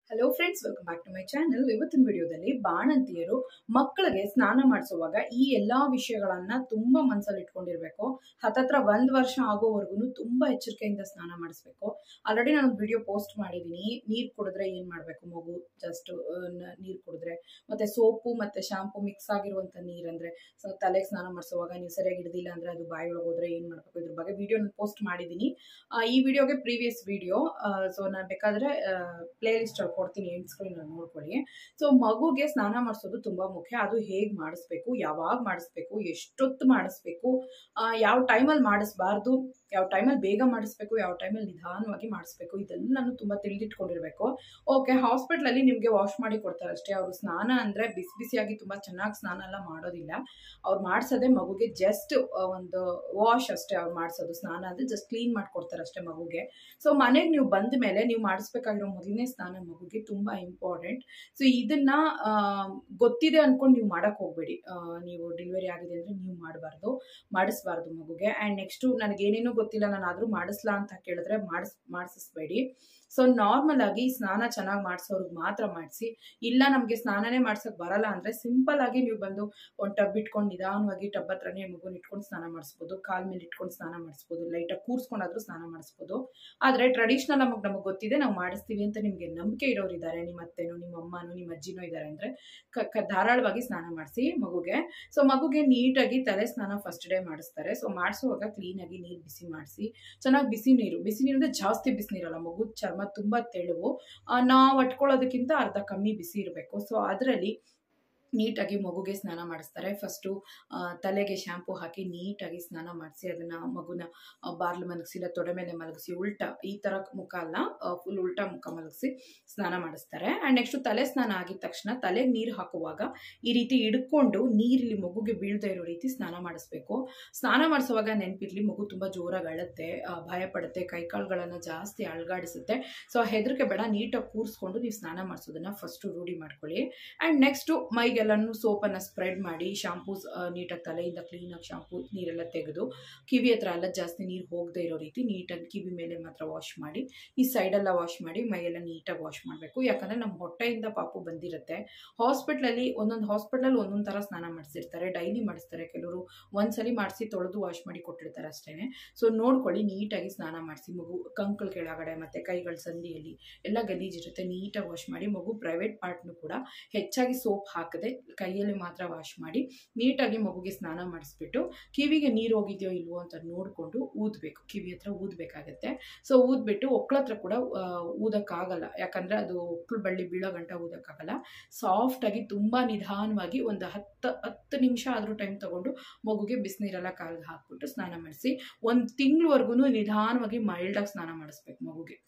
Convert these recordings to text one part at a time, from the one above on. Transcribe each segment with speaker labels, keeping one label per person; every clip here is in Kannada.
Speaker 1: hello friends welcome back to my channel ಇವತ್ತಿನ ವಿಡಿಯೋದಲ್ಲಿ ಬಾಣಂತಿಯರು ಮಕ್ಕಳಿಗೆ ಸ್ನಾನ ಮಾಡಿಸುವಾಗ ಈ ಎಲ್ಲಾ ವಿಷಯಗಳನ್ನ ತುಂಬಾ ಮನಸ್ಸಲ್ಲಿ ಇಟ್ಕೊಂಡಿರ್ಬೇಕು ಹತ್ತತ್ರ ಒಂದ್ ವರ್ಷ ಆಗೋವರೆಗೂ ತುಂಬಾ ಎಚ್ಚರಿಕೆಯಿಂದ ಸ್ನಾನ ಮಾಡಿಸ್ಬೇಕು ಆಲ್ರೆಡಿ ನಾನು ವಿಡಿಯೋ ಪೋಸ್ಟ್ ಮಾಡಿದ್ದೀನಿ ನೀರ್ ಕುಡಿದ್ರೆ ಏನ್ ಮಾಡ್ಬೇಕು ಮಗು ಜಸ್ಟ್ ನೀರ್ ಕುಡಿದ್ರೆ ಮತ್ತೆ ಸೋಪು ಮತ್ತೆ ಶಾಂಪು ಮಿಕ್ಸ್ ಆಗಿರುವಂತ ನೀರ್ ಅಂದ್ರೆ ಸೊ ತಲೆಗೆ ಸ್ನಾನ ಮಾಡಿಸುವಾಗ ನೀವು ಸರಿಯಾಗಿ ಹಿಡಿದಿಲ್ಲ ಅಂದ್ರೆ ಅದು ಬಾಯಿ ಒಳಗೆ ಹೋದ್ರೆ ಏನ್ ಮಾಡ್ಬೇಕು ಇದ್ರ ಬಗ್ಗೆ ವಿಡಿಯೋ ನಾನು ಪೋಸ್ಟ್ ಮಾಡಿದ್ದೀನಿ ಆ, ಈ ವಿಡಿಯೋಗೆ ಪ್ರೀವಿಯಸ್ ವಿಡಿಯೋ ಸೊ ನಾನು ಬೇಕಾದ್ರೆ ಪ್ಲೇ ಲಿಸ್ಟ್ ಅಲ್ಲಿ ಕೊಡ್ತೀನಿ ಎಂಡ್ ಸ್ಕ್ರೀನ್ ನೋಡ್ಕೊಳ್ಳಿ ಸೊ ಮಗುಗೆ ಸ್ನಾನ ಮಾಡಿಸೋದು ತುಂಬಾ ಮುಖ್ಯ ಅದು ಹೇಗೆ ಮಾಡಿಸ್ಬೇಕು ಯಾವಾಗ ಮಾಡಿಸ್ಬೇಕು ಎಷ್ಟೊತ್ತು ಮಾಡಿಸ್ಬೇಕು ಆ, ಯಾವ ಟೈಮಲ್ಲಿ ಮಾಡಿಸ್ಬಾರ್ದು ಯಾವ ಟೈಮಲ್ಲಿ ಬೇಗ ಮಾಡಿಸ್ಬೇಕು ಯಾವ ಟೈಮಲ್ಲಿ ನಿಧಾನವಾಗಿ ಮಾಡಿಸ್ಬೇಕು ಇದೆಲ್ಲನೂ ತುಂಬಾ ತಿಳಿದಿಟ್ಕೊಂಡಿರ್ಬೇಕು ಓಕೆ ಹಾಸ್ಪಿಟ್ಲಲ್ಲಿ ನಿಮಗೆ ವಾಶ್ ಮಾಡಿ ಕೊಡ್ತಾರೆ ಅಷ್ಟೇ ಅವರು ಸ್ನಾನ ಅಂದ್ರೆ ಬಿಸಿ ಬಿಸಿಯಾಗಿ ತುಂಬಾ ಚೆನ್ನಾಗಿ ಸ್ನಾನ ಎಲ್ಲ ಮಾಡೋದಿಲ್ಲ ಅವ್ರು ಮಾಡ್ಸೋದೇ ಮಗುಗೆ ಜಸ್ಟ್ ಒಂದು ವಾಶ್ ಅಷ್ಟೇ ಅವ್ರು ಮಾಡಿಸೋದು ಸ್ನಾನ ಅಂದ್ರೆ ಜಸ್ಟ್ ಕ್ಲೀನ್ ಮಾಡ್ಕೊಡ್ತಾರೆ ಅಷ್ಟೇ ಮಗುಗೆ ಸೊ ಮನೆಗೆ ನೀವು ಬಂದ ಮೇಲೆ ನೀವು ಮಾಡಿಸ್ಬೇಕಾಗಿರೋ ಮೊದಲನೇ ಸ್ನಾನ ಮಗುಗೆ ತುಂಬಾ ಇಂಪಾರ್ಟೆಂಟ್ ಸೊ ಇದನ್ನ ಆ, ಗೊತ್ತಿದೆ ಅನ್ಕೊಂಡು ನೀವು ಮಾಡಕ್ ಹೋಗ್ಬೇಡಿ ಆ, ನೀವು ಡೆಲಿವರಿ ಆಗಿದೆ ಅಂದ್ರೆ ನೀವು ಮಾಡಬಾರ್ದು ಮಾಡಿಸ್ಬಾರ್ದು ಮಗುಗೆ ಆ್ಯಂಡ್ ನೆಕ್ಸ್ಟು ನನಗೇನೇನೂ ಗೊತ್ತಿಲ್ಲ ನಾನು ಆದರೂ ಮಾಡಿಸ್ಲಾ ಅಂತ ಕೇಳಿದ್ರೆ ಮಾಡಿಸ್ ಮಾಡಿಸ್ಬೇಡಿ ಸೊ ನಾರ್ಮಲ್ ಆಗಿ ಸ್ನಾನ ಚೆನ್ನಾಗಿ ಮಾಡಿಸೋರ್ಗೆ ಮಾತ್ರ ಮಾಡಿಸಿ ಇಲ್ಲ ನಮಗೆ ಸ್ನಾನನೇ ಮಾಡ್ಸಕ್ ಬರಲ್ಲ ಅಂದ್ರೆ ಸಿಂಪಲ್ ಆಗಿ ನೀವು ಬಂದು ಒಂದು ಟಬ್ ಇಟ್ಕೊಂಡು ನಿಧಾನವಾಗಿ ಟಬ್ ಹತ್ರನೇ ಮಗುನ ಇಟ್ಕೊಂಡು ಸ್ನಾನ ಮಾಡಿಸ್ಬೋದು ಕಾಲ್ ಮೇಲೆ ಇಟ್ಕೊಂಡು ಸ್ನಾನ ಮಾಡಿಸ್ಬೋದು ಲೈಟಾಗಿ ಕೂರ್ಸ್ಕೊಂಡಾದ್ರೂ ಸ್ನಾನ ಮಾಡಿಸ್ಬೋದು ಆದರೆ ಟ್ರೆಡಿಷ್ನಲ್ ನಮಗೆ ನಮಗೆ ಗೊತ್ತಿದೆ ನಾವು ಮಾಡಿಸ್ತೀವಿ ಅಂತ ನಿಮಗೆ ನಂಬಿಕೆ ಇರೋರು ಇದ್ದಾರೆ ನಿಮ್ಮ ಅತ್ತೆನೋ ನಿಮ್ಮ ಅಮ್ಮನೋ ನಿಮ್ಮ ಅಜ್ಜಿನೋ ಇದ್ದಾರೆ ಅಂದರೆ ಕ ಕ ಧಾರಾಳವಾಗಿ ಸ್ನಾನ ಮಾಡಿಸಿ ಮಗುಗೆ ಸೊ ಮಗುಗೆ ನೀಟಾಗಿ ತಲೆ ಸ್ನಾನ ಫಸ್ಟ್ ಡೇ ಮಾಡಿಸ್ತಾರೆ ಸೊ ಮಾಡಿಸುವಾಗ ಕ್ಲೀನಾಗಿ ನೀರು ಬಿಸಿ ಮಾಡಿಸಿ ಚೆನ್ನಾಗಿ ಬಿಸಿ ನೀರು ಬಿಸಿ ನೀರು ಅಂದರೆ ಜಾಸ್ತಿ ಬಿಸಿ ನೀರಲ್ಲ ಮಗು ಚರ್ಮ ತುಂಬ ತೆಳುವು ನಾವು ಅಟ್ಕೊಳ್ಳೋದಕ್ಕಿಂತ ಅರ್ಧ ಕಮ್ಮಿ ಬಿಸಿ ಇರಬೇಕು ಸೊ ಅದರಲ್ಲಿ ನೀಟಾಗಿ ಮಗುಗೆ ಸ್ನಾನ ಮಾಡಿಸ್ತಾರೆ ಫಸ್ಟು ತಲೆಗೆ ಶಾಂಪು ಹಾಕಿ ನೀಟಾಗಿ ಸ್ನಾನ ಮಾಡಿಸಿ ಅದನ್ನು ಮಗುನ ಆ, ಬಾರ್ಲು ಮಲಗಿಸಿ ಇಲ್ಲ ತೊಡೆ ಮೇಲೆ ಮಲಗಿಸಿ ಉಲ್ಟ ಈ ಥರ ಮುಖ ಅಲ್ಲ ಫುಲ್ ಉಲ್ಟಾ ಮುಖ ಮಲಗಿಸಿ ಸ್ನಾನ ಮಾಡಿಸ್ತಾರೆ ಆ್ಯಂಡ್ ನೆಕ್ಸ್ಟು ತಲೆ ಸ್ನಾನ ಆಗಿದ ತಕ್ಷಣ ತಲೆಗೆ ನೀರು ಹಾಕುವಾಗ ಈ ರೀತಿ ಹಿಡ್ಕೊಂಡು ನೀರಲ್ಲಿ ಮಗುಗೆ ಬೀಳದೇ ಇರೋ ರೀತಿ ಸ್ನಾನ ಮಾಡಿಸ್ಬೇಕು ಸ್ನಾನ ಮಾಡಿಸುವಾಗ ನೆನಪಿರ್ಲಿ ಮಗು ತುಂಬ ಜೋರಾಗಿ ಅಳುತ್ತೆ ಆ, ಭಯ ಪಡುತ್ತೆ ಕೈಕಾಳುಗಳನ್ನು ಜಾಸ್ತಿ ಅಳ್ಗಾಡಿಸುತ್ತೆ ಸೊ ಹೆದರಿಕೆ ಬೇಡ ನೀಟಾಗಿ ಕೂರಿಸ್ಕೊಂಡು ನೀವು ಸ್ನಾನ ಮಾಡಿಸೋದನ್ನ ಫಸ್ಟು ರೂಢಿ ಮಾಡ್ಕೊಳ್ಳಿ ಆ್ಯಂಡ್ ನೆಕ್ಸ್ಟು ಮೈಗೆಲ್ಲನೂ ಸೋಪನ್ನು ಸ್ಪ್ರೆಡ್ ಮಾಡಿ ಶಾಂಪೂಸ್ ನೀಟಾಗಿ ತಲೆಯಿಂದ ಕ್ಲೀನಾಗಿ ಶಾಂಪೂ ನೀರೆಲ್ಲ ತೆಗೆದು ಕಿವಿ ಹತ್ರ ಎಲ್ಲ ಜಾಸ್ತಿ ನೀರು ಹೋಗದೆ ಇರೋ ರೀತಿ ನೀಟಾಗಿ ಕಿವಿ ಮೇಲೆ ಮಾತ್ರ ವಾಶ್ ಮಾಡಿ ಈ ಸೈಡೆಲ್ಲ ವಾಶ್ ಮಾಡಿ ಮೈಯೆಲ್ಲ ನೀಟಾಗಿ ವಾಶ್ ಮಾಡಬೇಕು ಯಾಕಂದರೆ ನಮ್ಮ ಹೊಟ್ಟೆಯಿಂದ ಪಾಪು ಬಂದಿರುತ್ತೆ ಹಾಸ್ಪಿಟ್ಲಲ್ಲಿ ಒಂದೊಂದು ಹಾಸ್ಪಿಟ್ಲಲ್ಲಿ ಒಂದೊಂದು ಥರ ಸ್ನಾನ ಮಾಡಿಸಿರ್ತಾರೆ ಡೈಲಿ ಮಾಡಿಸ್ತಾರೆ ಕೆಲವರು ಒಂದ್ಸಲಿ ಮಾಡಿಸಿ ತೊಳೆದು ವಾಶ್ ಮಾಡಿ ಕೊಟ್ಟಿರ್ತಾರೆ ಅಷ್ಟೇ ಸೊ ನೋಡ್ಕೊಳ್ಳಿ ನೀಟಾಗಿ ಸ್ನಾನ ಮಾಡಿಸಿ ಮಗು ಕಂಕಳ ಕೆಳಗಡೆ ಮತ್ತು ಕೈಗಳ ಸಂದಿಯಲ್ಲಿ ಎಲ್ಲ ಗಲೀಜಿರುತ್ತೆ ನೀಟಾಗಿ ವಾಶ್ ಮಾಡಿ ಮಗು ಪ್ರೈವೇಟ್ ಪಾರ್ಟ್ನು ಕೂಡ ಹೆಚ್ಚಾಗಿ ಸೋಪ್ ಹಾಕದೆ ಕೈಯಲ್ಲಿ ಮಾತ್ರ ವಾಶ್ ಮಾಡಿ ನೀಟಾಗಿ ಮಗುಗೆ ಸ್ನಾನ ಮಾಡಿಸ್ಬಿಟ್ಟು ಕಿವಿಗೆ ನೀರು ಹೋಗಿದೆಯೋ ಇಲ್ವೋ ಅಂತ ನೋಡಿಕೊಂಡು ಊದಬೇಕು ಕಿವಿ ಹತ್ರ ಊದಬೇಕಾಗತ್ತೆ ಸೊ ಊದ್ಬಿಟ್ಟು ಒಕ್ಳ ಹತ್ರ ಕೂಡ ಆ, ಊದಕ್ಕಾಗಲ್ಲ ಯಾಕಂದರೆ ಅದು ಒಕ್ಳು ಬಳ್ಳಿ ಬೀಳೋ ಗಂಟ ಊದಕ್ಕಾಗಲ್ಲ ಸಾಫ್ಟಾಗಿ ತುಂಬ ನಿಧಾನವಾಗಿ ಒಂದು ಹತ್ತು ಹತ್ತು ನಿಮಿಷ ಆದರೂ ಟೈಮ್ ತಗೊಂಡು ಮಗುಗೆ ಬಿಸಿನೀರೆಲ್ಲ ಕಾಲಿಗೆ ಹಾಕ್ಬಿಟ್ಟು ಸ್ನಾನ ಮಾಡಿಸಿ ಒಂದು ತಿಂಗ್ಳವರೆಗೂ ನಿಧಾನವಾಗಿ ಮೈಲ್ಡಾಗಿ ಸ್ನಾನ ಮಾಡಿಸ್ಬೇಕು ಮಗುಗೆ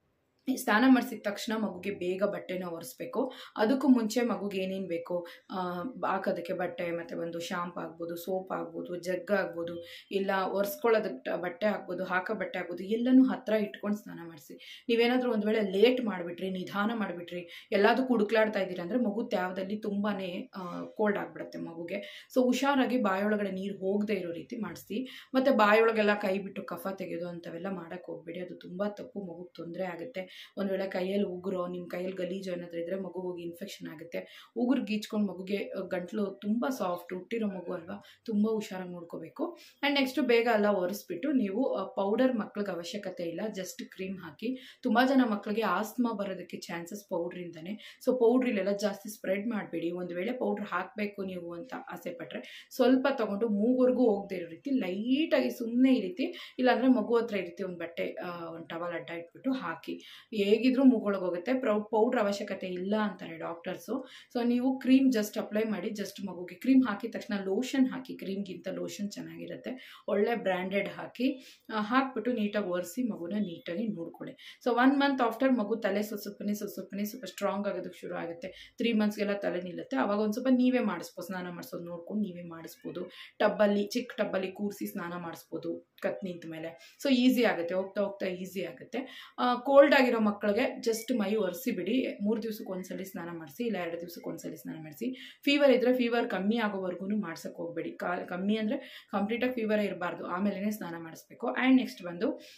Speaker 1: ಈ ಸ್ನಾನ ಮಾಡಿಸಿದ ತಕ್ಷಣ ಮಗುಗೆ ಬೇಗ ಬಟ್ಟೆನ ಒರೆಸ್ಬೇಕು ಅದಕ್ಕೂ ಮುಂಚೆ ಮಗುಗೆ ಏನೇನು ಬೇಕು ಆ, ಹಾಕೋದಕ್ಕೆ ಬಟ್ಟೆ ಮತ್ತು ಒಂದು ಶಾಂಪ್ ಆಗ್ಬೋದು ಸೋಪ್ ಆಗ್ಬೋದು ಜಗ್ ಆಗ್ಬೋದು ಇಲ್ಲ ಒರೆಸ್ಕೊಳ್ಳೋದಕ್ಕೆ ಬಟ್ಟೆ ಆಗ್ಬೋದು ಹಾಕೋ ಬಟ್ಟೆ ಆಗ್ಬೋದು ಎಲ್ಲನೂ ಹತ್ರ ಇಟ್ಕೊಂಡು ಸ್ನಾನ ಮಾಡಿಸಿ ನೀವೇನಾದರೂ ಒಂದು ವೇಳೆ ಲೇಟ್ ಮಾಡಿಬಿಟ್ರಿ ನಿಧಾನ ಮಾಡಿಬಿಟ್ರಿ ಎಲ್ಲದಕ್ಕೂ ಹುಡುಕ್ಲಾಡ್ತಾ ಇದ್ದೀರಿ ಅಂದರೆ ಮಗು ತ್ಯಾವದಲ್ಲಿ ತುಂಬಾ ಕೋಲ್ಡ್ ಆಗಿಬಿಡುತ್ತೆ ಮಗುಗೆ ಸೊ ಹುಷಾರಾಗಿ ಬಾಯೊಳಗಡೆ ನೀರು ಹೋಗದೆ ಇರೋ ರೀತಿ ಮಾಡಿಸಿ ಮತ್ತು ಬಾಯೊಳಗೆಲ್ಲ ಕೈ ಬಿಟ್ಟು ಕಫ ತೆಗೆದು ಅಂಥವೆಲ್ಲ ಮಾಡೋಕ್ಕೆ ಹೋಗ್ಬೇಡಿ ಅದು ತುಂಬ ತಪ್ಪು ಮಗುಗೆ ತೊಂದರೆ ಆಗುತ್ತೆ ಒಂದು ವೇಳೆ ಕೈಯಲ್ಲಿ ಉಗುರೋ ನಿಮ್ಮ ಕೈಯಲ್ಲಿ ಗಲೀಜು ಏನಾದರೂ ಇದ್ದರೆ ಮಗು ಹೋಗಿ ಇನ್ಫೆಕ್ಷನ್ ಆಗುತ್ತೆ ಉಗುರು ಗೀಚ್ಕೊಂಡು ಮಗುಗೆ ಅ, ಗಂಟ್ಲು ತುಂಬ ಸಾಫ್ಟ್ ಹುಟ್ಟಿರೋ ಮಗು ಅಲ್ವಾ ತುಂಬ ಹುಷಾರಾಗಿ ನೋಡ್ಕೋಬೇಕು ಆ್ಯಂಡ್ ನೆಕ್ಸ್ಟು ಬೇಗ ಎಲ್ಲ ಒರೆಸ್ಬಿಟ್ಟು ನೀವು ಪೌಡರ್ ಮಕ್ಳಿಗೆ ಅವಶ್ಯಕತೆ ಇಲ್ಲ ಜಸ್ಟ್ ಕ್ರೀಮ್ ಹಾಕಿ ತುಂಬ ಜನ ಮಕ್ಕಳಿಗೆ ಆಸ್ಮಾ ಬರೋದಕ್ಕೆ ಚಾನ್ಸಸ್ ಪೌಡ್ರಿಂದನೇ ಸೊ ಪೌಡ್ರಿಲೆಲ್ಲ ಜಾಸ್ತಿ ಸ್ಪ್ರೆಡ್ ಮಾಡಬೇಡಿ ಒಂದು ವೇಳೆ ಪೌಡ್ರ್ ಹಾಕಬೇಕು ನೀವು ಅಂತ ಆಸೆ ಪಟ್ಟರೆ ಸ್ವಲ್ಪ ತಗೊಂಡು ಮೂಗುವರೆಗೂ ಹೋಗದೆ ಇರೋ ರೀತಿ ಲೈಟಾಗಿ ಸುಮ್ಮನೆ ಈ ರೀತಿ ಇಲ್ಲಾಂದರೆ ಮಗು ಹತ್ರ ಈ ರೀತಿ ಒಂದು ಬಟ್ಟೆ ಒಂದು ಟವಲ್ ಅಡ್ಡ ಇಟ್ಬಿಟ್ಟು ಹಾಕಿ ಹೇಗಿದ್ರೂ ಮೂಗೊಳಗೆ ಹೋಗುತ್ತೆ ಪ್ರೌ ಪೌಡ್ರ್ ಅವಶ್ಯಕತೆ ಇಲ್ಲ ಅಂತಾರೆ ಡಾಕ್ಟರ್ಸು ಸೊ ನೀವು ಕ್ರೀಮ್ ಜಸ್ಟ್ ಅಪ್ಲೈ ಮಾಡಿ ಜಸ್ಟ್ ಮಗುಗೆ ಕ್ರೀಮ್ ಹಾಕಿದ ತಕ್ಷಣ ಲೋಷನ್ ಹಾಕಿ ಕ್ರೀಮ್ಗಿಂತ ಲೋಷನ್ ಚೆನ್ನಾಗಿರುತ್ತೆ ಒಳ್ಳೆ ಬ್ರ್ಯಾಂಡೆಡ್ ಹಾಕಿ ಆ, ಹಾಕ್ಬಿಟ್ಟು ನೀಟಾಗಿ ಒರೆಸಿ ಮಗುನ ನೀಟಾಗಿ ನೋಡ್ಕೊಳ್ಳಿ ಸೊ ಒನ್ ಮಂತ್ ಆಫ್ಟರ್ ಮಗು ತಲೆ ಸ್ವಲ್ಪ ಸ್ವಲ್ಪನೇ ಸ್ವಲ್ಪ ಸ್ವಲ್ಪನೇ ಸ್ವಲ್ಪ ಸ್ಟ್ರಾಂಗ್ ಆಗೋದಕ್ಕೆ ಶುರು ಆಗುತ್ತೆ ತ್ರೀ ಮಂತ್ಸ್ಗೆಲ್ಲ ತಲೆ ನಿಲ್ಲುತ್ತೆ ಅವಾಗ ಒಂದು ಸ್ವಲ್ಪ ನೀವೇ ಮಾಡಿಸ್ಬೋದು ಸ್ನಾನ ಮಾಡಿಸೋದು ನೋಡ್ಕೊಂಡು ನೀವೇ ಮಾಡಿಸ್ಬೋದು ಟಬ್ಬಲ್ಲಿ ಚಿಕ್ಕ ಟಬ್ಬಲ್ಲಿ ಕೂರಿಸಿ ಸ್ನಾನ ಮಾಡಿಸ್ಬೋದು ಕತ್ ನಿಂತ ಮೇಲೆ ಸೊ ಈಸಿ ಆಗುತ್ತೆ ಹೋಗ್ತಾ ಹೋಗ್ತಾ ಈಸಿ ಆಗುತ್ತೆ ಕೋಲ್ಡ್ ಆಗಿರೋ ಮಕ್ಕಳಿಗೆ ಜಸ್ಟ್ ಮೈ ಒರೆಸಿ ಬಿಡಿ ಮೂರು ದಿವ್ಸಕ್ಕೆ ಒಂದ್ಸಲಿ ಸ್ನಾನ ಮಾಡಿಸಿ ಇಲ್ಲ ಎರಡು ದಿವ್ಸಕ್ಕೆ ಒಂದ್ಸಲಿ ಸ್ನಾನ ಮಾಡಿಸಿ ಫೀವರ್ ಇದ್ದರೆ ಫೀವರ್ ಕಮ್ಮಿ ಆಗೋವರೆಗೂ ಮಾಡ್ಸಕ್ಕೆ ಹೋಗ್ಬೇಡಿ ಕಾ ಕಮ್ಮಿ ಅಂದರೆ ಕಂಪ್ಲೀಟಾಗಿ ಫೀವರೇ ಇರಬಾರ್ದು ಆಮೇಲೆ ಸ್ನಾನ ಮಾಡಿಸ್ಬೇಕು ಆ್ಯಂಡ್ ನೆಕ್ಸ್ಟ್ ಬಂದು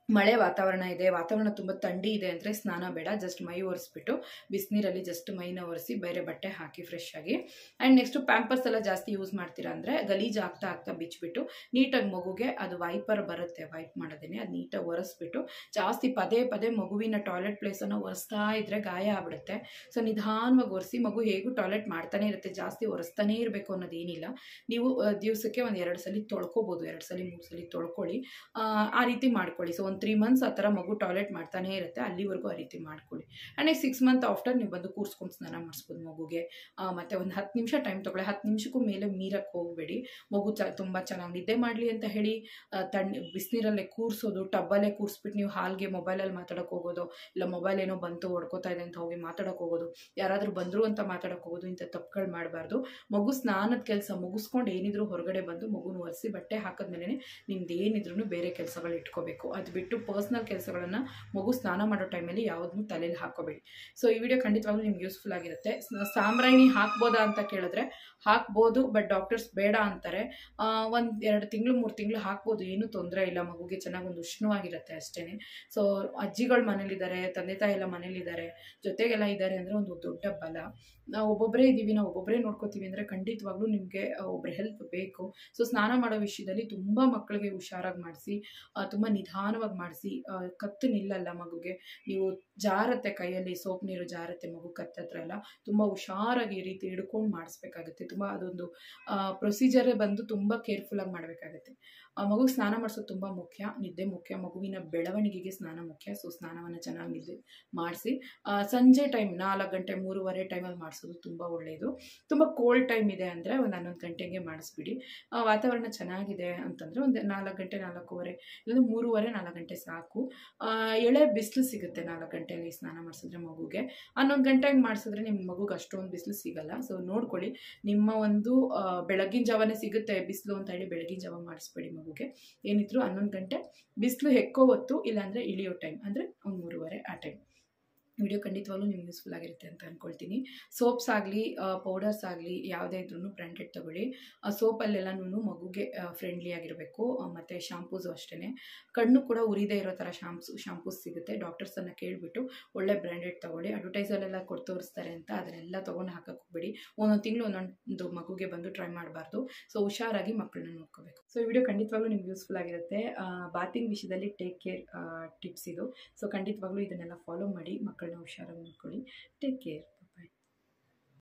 Speaker 1: ಮಳೆ ವಾತಾವರಣ ಇದೆ ವಾತಾವರಣ ತುಂಬ ಥಂಡಿ ಇದೆ ಅಂದರೆ ಸ್ನಾನ ಬೇಡ ಜಸ್ಟ್ ಮೈ ಒರೆಸ್ಬಿಟ್ಟು ಬಿಸಿನೀರಲ್ಲಿ ಜಸ್ಟ್ ಮೈನ ಒರೆಸಿ ಬೇರೆ ಬಟ್ಟೆ ಹಾಕಿ ಫ್ರೆಶ್ ಆಗಿ ಆ್ಯಂಡ್ ನೆಕ್ಸ್ಟು ಪ್ಯಾಂಪರ್ಸ್ ಎಲ್ಲ ಜಾಸ್ತಿ ಯೂಸ್ ಮಾಡ್ತೀರಾ ಅಂದರೆ ಗಲೀಜು ಆಗ್ತಾ ಆಗ್ತಾ ಬಿಚ್ಚಿಬಿಟ್ಟು ನೀಟಾಗಿ ಮಗುಗೆ ಅದು ವೈಪರ್ ಬರುತ್ತೆ ವೈಪ್ ಮಾಡೋದೇನೆ ಅದು ನೀಟಾಗಿ ಒರೆಸ್ಬಿಟ್ಟು ಜಾಸ್ತಿ ಪದೇ ಪದೇ ಮಗುವಿನ ಟಾಯ್ಲೆಟ್ ಪ್ಲೇಸನ್ನು ಒರೆಸ್ತಾ ಇದ್ದರೆ ಗಾಯ ಆಗ್ಬಿಡುತ್ತೆ ಸೊ ನಿಧಾನವಾಗಿ ಒರೆಸಿ ಮಗು ಹೇಗೂ ಟಾಯ್ಲೆಟ್ ಮಾಡ್ತಾನೆ ಇರುತ್ತೆ ಜಾಸ್ತಿ ಒರೆಸ್ತಾನೇ ಇರಬೇಕು ಅನ್ನೋದೇನಿಲ್ಲ ನೀವು ದಿವಸಕ್ಕೆ ಒಂದು ಎರಡು ಸಲ ತೊಳ್ಕೊಬೋದು ಎರಡು ಸಲ ಮೂರು ಸಲ ತೊಳ್ಕೊಳ್ಳಿ ಆ, ಆ ರೀತಿ ಮಾಡ್ಕೊಳ್ಳಿ ಸೊ ಒಂದು ತ್ರೀ ಮಂತ್ಸ್ ಆ ಥರ ಮಗು ಟಾಯ್ಲೆಟ್ ಮಾಡ್ತಾನೆ ಇರುತ್ತೆ ಅಲ್ಲಿವರೆಗೂ ಆ ರೀತಿ ಮಾಡ್ಕೊಳ್ಳಿ and next six month after ನೀವು ಬಂದು ಕೂರ್ಸ್ಕೊಂಡು ಸ್ನಾನ ಮಾಡಿಸ್ಬೋದು ಮಗುಗೆ ಆ, ಮತ್ತೆ ಒಂದು ಹತ್ತು ನಿಮಿಷ ಟೈಮ್ ತೊಗೊಳ್ಳಿ ಹತ್ತು ನಿಮಿಷಕ್ಕೂ ಮೇಲೆ ಮೀರಕ್ಕೆ ಹೋಗಬೇಡಿ ಮಗು ಚ ತುಂಬ ಚೆನ್ನಾಗಿ ನಿದ್ದೆ ಮಾಡಲಿ ಅಂತ ಹೇಳಿ ಆ, ತಣ್ಣ ಬಿಸಿನೀರಲ್ಲೇ ಕೂರಿಸೋದು ಟಬ್ಬಲ್ಲೇ ಕೂರಿಸ್ಬಿಟ್ಟು ನೀವು ಹಾಲ್ಗೆ ಮೊಬೈಲಲ್ಲಿ ಮಾತಾಡೋಕೆ ಹೋಗೋದು ಇಲ್ಲ ಮೊಬೈಲ್ ಏನೋ ಬಂತು ಹೊಡ್ಕೋತಾ ಇದೆ ಅಂತ ಹೋಗಿ ಮಾತಾಡೋಕೆ ಹೋಗೋದು ಯಾರಾದರೂ ಬಂದರು ಅಂತ ಮಾತಾಡೋಕೆ ಹೋಗೋದು ಇಂಥ ತಪ್ಪುಗಳು ಮಾಡಬಾರ್ದು ಮಗು ಸ್ನಾನದ ಕೆಲಸ ಮುಗಿಸ್ಕೊಂಡು ಏನಿದ್ರು ಹೊರಗಡೆ ಬಂದು ಮಗುನ ಒರೆಸಿ ಬಟ್ಟೆ ಹಾಕಿದ್ಮೇಲೆ ನಿಮ್ದು ಏನಿದ್ರು ಬೇರೆ ಕೆಲಸಗಳು ಇಟ್ಕೋಬೇಕು ಅದು ಬಿಟ್ಟು ಪರ್ಸ್ನಲ್ ಕೆಲಸಗಳನ್ನು ಮಗು ಸ್ನಾನ ಮಾಡೋ ಟೈಮಲ್ಲಿ ಯಾವುದನ್ನು ತಲೆಯಲ್ಲಿ ಹಾಕೋಬೇಡಿ ಸೊ ಈ ವಿಡಿಯೋ ಖಂಡಿತವಾಗ್ಲೂ ನಿಮ್ಗೆ ಯೂಸ್ಫುಲ್ ಆಗಿರುತ್ತೆ ಸ- ಸಾಂಬ್ರಾಣಿ ಹಾಕ್ಬೋದಾ ಅಂತ ಕೇಳಿದ್ರೆ ಹಾಕ್ಬೋದು ಬಟ್ ಡಾಕ್ಟರ್ಸ್ ಬೇಡ ಅಂತಾರೆ ಒಂದು ಎರಡು ತಿಂಗಳು ಮೂರು ತಿಂಗಳು ಹಾಕ್ಬೋದು ಏನೂ ತೊಂದರೆ ಇಲ್ಲ ಮಗುಗೆ ಚೆನ್ನಾಗಿ ಒಂದು ಉಷ್ಣವಾಗಿರುತ್ತೆ ಅಷ್ಟೇ ಸೊ ಅಜ್ಜಿಗಳು ಮನೇಲಿದ್ದಾರೆ ತಂದೆ ತಾಯಿ ಎಲ್ಲ ಮನೇಲಿದ್ದಾರೆ ಜೊತೆಗೆಲ್ಲ ಇದ್ದಾರೆ ಅಂದರೆ ಒಂದು ದೊಡ್ಡ ಬಲ ನಾವು ಒಬ್ಬೊಬ್ಬರೇ ಇದ್ದೀವಿ ನಾವು ಒಬ್ಬೊಬ್ಬರೇ ನೋಡ್ಕೋತೀವಿ ಅಂದರೆ ಖಂಡಿತವಾಗ್ಲೂ ನಿಮಗೆ ಒಬ್ಬರ ಹೆಲ್ಪ್ ಬೇಕು ಸೊ ಸ್ನಾನ ಮಾಡೋ ವಿಷಯದಲ್ಲಿ ತುಂಬ ಮಕ್ಕಳಿಗೆ ಹುಷಾರಾಗಿ ಮಾಡಿಸಿ ತುಂಬ ನಿಧಾನವಾಗಿ ಮಾಡಿಸಿ ಕತ್ತು ನಿಲ್ಲಲ್ಲ ಮಗುಗೆ ನೀವು ಜಾರತ್ತೆ ಕೈಯಲ್ಲಿ ಸೋಪ್ ನೀರು ಜಾರತ್ತೆ ಮಗು ಕತ್ತತ್ರ ಎಲ್ಲ ತುಂಬ ಹುಷಾರಾಗಿ ಈ ರೀತಿ ಹಿಡ್ಕೊಂಡು ಮಾಡಿಸ್ಬೇಕಾಗುತ್ತೆ ತುಂಬ ಅದೊಂದು ಪ್ರೊಸೀಜರೇ ಬಂದು ತುಂಬ ಕೇರ್ಫುಲ್ಲಾಗಿ ಮಾಡಬೇಕಾಗುತ್ತೆ ಮಗು ಸ್ನಾನ ಮಾಡಿಸೋದು ತುಂಬ ಮುಖ್ಯ ನಿದ್ದೆ ಮುಖ್ಯ ಮಗುವಿನ ಬೆಳವಣಿಗೆಗೆ ಸ್ನಾನ ಮುಖ್ಯ ಸೊ ಸ್ನಾನವನ್ನು ಚೆನ್ನಾಗಿ ನಿದ್ದೆ ಮಾಡಿಸಿ ಸಂಜೆ ಟೈಮ್ ನಾಲ್ಕು ಗಂಟೆ ಮೂರುವರೆ ಟೈಮಲ್ಲಿ ಮಾಡಿಸೋದು ತುಂಬ ಒಳ್ಳೆಯದು ತುಂಬ ಕೋಲ್ಡ್ ಟೈಮ್ ಇದೆ ಅಂದರೆ ಒಂದು ಹನ್ನೊಂದು ಗಂಟೆಗೆ ಮಾಡಿಸ್ಬಿಡಿ ಆ, ವಾತಾವರಣ ಚೆನ್ನಾಗಿದೆ ಅಂತಂದರೆ ಒಂದು ನಾಲ್ಕು ಗಂಟೆ ನಾಲ್ಕೂವರೆ ಇಲ್ಲಾಂದ್ರೆ ಮೂರುವರೆ ನಾಲ್ಕು ಗಂಟೆ ಸಾಕು ಆ, ಎಳೆ ಬಿಸಿಲು ಸಿಗುತ್ತೆ ನಾಲ್ಕು ಗಂಟೆಯಲ್ಲಿ ಸ್ನಾನ ಮಾಡಿಸಿದ್ರೆ ಮಗುಗೆ ಹನ್ನೊಂದು ಗಂಟೆಗೆ ಮಾಡಿಸಿದ್ರೆ ನಿಮ್ಮ ಮಗುಗೆ ಅಷ್ಟೊಂದು ಬಿಸಿಲು ಸಿಗಲ್ಲ ಸೊ ನೋಡ್ಕೊಳ್ಳಿ ನಿಮ್ಮ ಒಂದು ಆ, ಬೆಳಗಿನ ಜಾವನೇ ಸಿಗುತ್ತೆ ಬಿಸಿಲು ಅಂತ ಹೇಳಿ ಬೆಳಗಿನ ಜಾವ ಮಾಡಿಸ್ಬೇಡಿ ಮಗುಗೆ ಏನಿದ್ರು ಹನ್ನೊಂದು ಗಂಟೆ ಬಿಸಿಲು ಹೆಕ್ಕೋ ಹೊತ್ತು ಇಲ್ಲಾಂದರೆ ಇಳಿಯೋ ಟೈಮ್ ಅಂದರೆ ಒಂದು ಮೂರುವರೆ ಆ ಟೈಮ್ ವಿಡಿಯೋ ಖಂಡಿತವಾಗ್ಲೂ ನಿಮ್ಗೆ ಯೂಸ್ಫುಲ್ ಆಗಿರುತ್ತೆ ಅಂತ ಅಂದ್ಕೊಳ್ತೀನಿ ಸೋಪ್ಸ್ ಆಗಲಿ ಪೌಡರ್ಸ್ ಆಗಲಿ ಯಾವುದೇ ಇದ್ರೂ ಬ್ರ್ಯಾಂಡೆಡ್ ತಗೊಳ್ಳಿ ಆ ಸೋಪಲ್ಲೆಲ್ಲನೂ ಮಗುಗೆ ಫ್ರೆಂಡ್ಲಿ ಆಗಿರಬೇಕು ಮತ್ತು ಶಾಂಪೂಸು ಅಷ್ಟೇ ಕಣ್ಣು ಕೂಡ ಉರಿದೇ ಇರೋ ಥರ ಶಾಂಪ್ಸು ಶಾಂಪೂಸ್ ಸಿಗುತ್ತೆ ಡಾಕ್ಟರ್ಸನ್ನು ಕೇಳಿಬಿಟ್ಟು ಒಳ್ಳೆ ಬ್ರ್ಯಾಂಡೆಡ್ ತೊಗೊಳ್ಳಿ ಅಡ್ವರ್ಟೈಸಲ್ಲೆಲ್ಲ ಕೊಟ್ಟು ತೋರಿಸ್ತಾರೆ ಅಂತ ಅದನ್ನೆಲ್ಲ ತೊಗೊಂಡು ಹಾಕಕ್ಕೆ ಹೋಗ್ಬೇಡಿ ಒಂದೊಂದು ತಿಂಗಳು ಒಂದೊಂದು ಮಗುಗೆ ಬಂದು ಟ್ರೈ ಮಾಡಬಾರ್ದು ಸೊ ಹುಷಾರಾಗಿ ಮಕ್ಕಳನ್ನ ನೋಡ್ಕೋಬೇಕು ಸೊ ಈ ವಿಡಿಯೋ ಖಂಡಿತವಾಗ್ಲೂ ನಿಮ್ಗೆ ಯೂಸ್ಫುಲ್ ಆಗಿರುತ್ತೆ ಬಾತಿಂಗ್ ವಿಷಯದಲ್ಲಿ ಟೇಕ್ ಕೇರ್ ಟಿಪ್ಸ್ ಇದು ಸೊ ಖಂಡಿತವಾಗ್ಲೂ ಇದನ್ನೆಲ್ಲ ಫಾಲೋ ಮಾಡಿ ಮಕ್ಕಳನ್ನ ಹುಷಾರಾಗಿ ನೋಡ್ಕೊಳ್ಳಿ ಟೇಕ್ ಕೇರ್